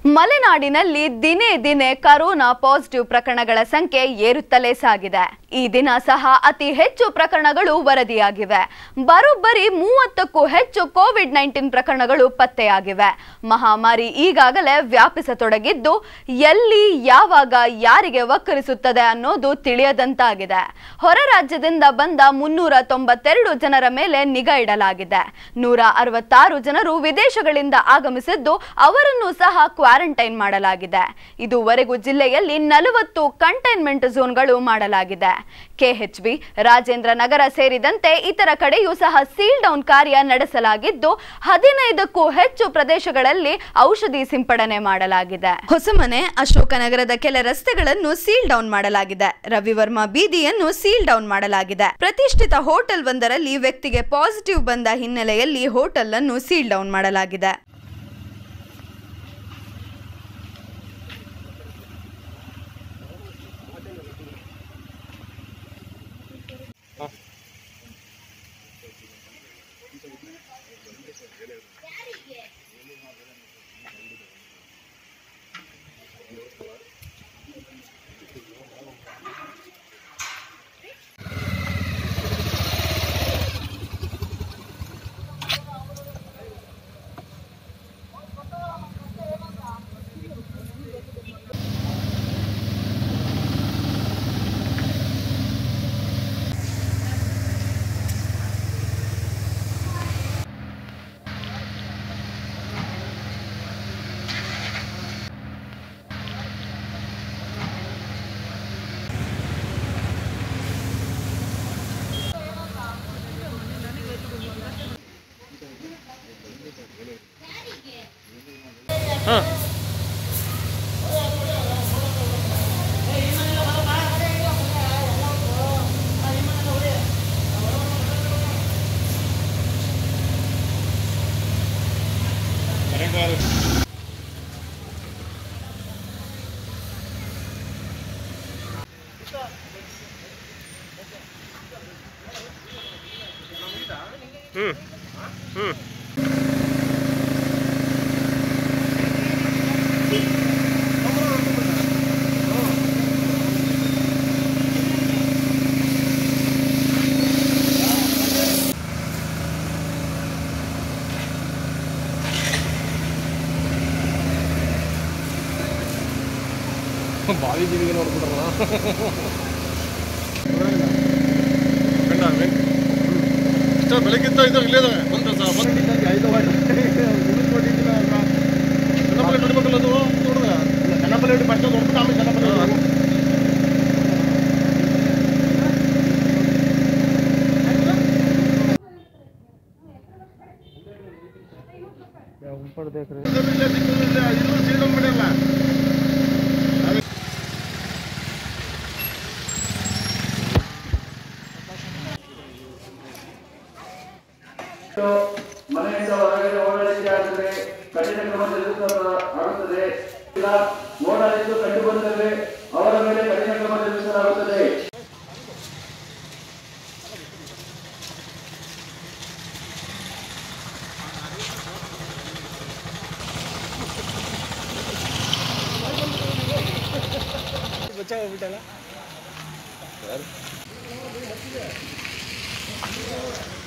ಮಲೆನಾಡಿನಲ್ಲಿ ದಿನೇ ದಿನೇ ಕರೋನಾ ಪಾಸಿಟಿವ್ ಪ್ರಕರಣಗಳ ಸಂಖ್ಯೆ ಏರುತ್ತಲೇ ಸಾಗಿದೆ ಈ ದಿನ ಸಹ ಅತಿ ಹೆಚ್ಚು ಪ್ರಕರಣಗಳು ವರದಿಯಾಗಿವೆ ಬರೋಬ್ಬರಿ ಮೂವತ್ತಕ್ಕೂ ಹೆಚ್ಚು ಕೋವಿಡ್ ನೈನ್ಟೀನ್ ಪ್ರಕರಣಗಳು ಪತ್ತೆಯಾಗಿವೆ ಮಹಾಮಾರಿ ಈಗಾಗಲೇ ವ್ಯಾಪಿಸತೊಡಗಿದ್ದು ಎಲ್ಲಿ ಯಾವಾಗ ಯಾರಿಗೆ ವಕ್ಕರಿಸುತ್ತದೆ ಅನ್ನೋದು ತಿಳಿಯದಂತಾಗಿದೆ ಹೊರ ರಾಜ್ಯದಿಂದ ಬಂದ ಮುನ್ನೂರ ತೊಂಬತ್ತೆರಡು ಜನರ ಮೇಲೆ ನಿಗಾ ಇಡಲಾಗಿದೆ ನೂರ ಅರವತ್ತಾರು ಜನರು ವಿದೇಶಗಳಿಂದ ಆಗಮಿಸಿದ್ದು ಅವರನ್ನು ಸಹ ಕ್ವಾರಂಟೈನ್ ಮಾಡಲಾಗಿದೆ ಇದುವರೆಗೂ ಜಿಲ್ಲೆಯಲ್ಲಿ ನಲವತ್ತು ಕಂಟೈನ್ಮೆಂಟ್ ಝೋನ್ಗಳು ಮಾಡಲಾಗಿದೆ ಕೆಎಚ್ಬಿ ರಾಜೇಂದ್ರ ನಗರ ಸೇರಿದಂತೆ ಇತರ ಕಡೆಯೂ ಸಹ ಸೀಲ್ ಡೌನ್ ಕಾರ್ಯ ನಡೆಸಲಾಗಿದ್ದು ಹದಿನೈದಕ್ಕೂ ಹೆಚ್ಚು ಪ್ರದೇಶಗಳಲ್ಲಿ ಔಷಧಿ ಸಿಂಪಡಣೆ ಮಾಡಲಾಗಿದೆ ಹೊಸಮನೆ ಅಶೋಕನಗರದ ಕೆಲ ರಸ್ತೆಗಳನ್ನು ಸೀಲ್ ಡೌನ್ ಮಾಡಲಾಗಿದೆ ರವಿವರ್ಮ ಬೀದಿಯನ್ನು ಸೀಲ್ ಡೌನ್ ಮಾಡಲಾಗಿದೆ ಪ್ರತಿಷ್ಠಿತ ಹೋಟೆಲ್ ಒಂದರಲ್ಲಿ ವ್ಯಕ್ತಿಗೆ ಪಾಸಿಟಿವ್ ಬಂದ ಹಿನ್ನೆಲೆಯಲ್ಲಿ ಹೋಟೆಲ್ ಅನ್ನು ಸೀಲ್ ಡೌನ್ ಮಾಡಲಾಗಿದೆ ಬಾವಿ ಬೀದಿಗೆ ನೋಡ್ಬಿಟ್ರಲ್ಲ ಇಷ್ಟ ಬೆಳಗ್ಗಿಂದ ಇದು ಇಲ್ಲೇ ಇದಾವೆ ಒಂದು ಸ- ಒಂದು ಐದು ಕನ್ನಪಲ್ಲಿ ನೋಡ್ಬೇಕಲ್ಲ ಅದು ನೋಡಿದ ಕನ್ನಪಲ್ಲಿ ಹಿಡಿ ಫಸ್ಟ್ ನೋಡ್ಬಿಟ್ಟು ಆಮೇಲೆ ಕನ್ನಪಲ್ಲಿ ಇದು ಸೀಡಮ್ ಬಿಡಲ್ಲ ಮನೆಯಿಂದ ಹೊರಗಡೆ ಓಡಾಡಿಕೆ ಆದರೆ ಕಠಿಣ ಕ್ರಮ ಜರುಗಿಸಲಾಗುತ್ತದೆ ಇಲ್ಲ ಓಡಾಡಿದ್ದು ಕಂಡು ಬಂದರೆ ಅವರ ಮೇಲೆ ಕಠಿಣ ಕ್ರಮ ಜರುಗಿಸಲಾಗುತ್ತದೆ ಬಚಾವ್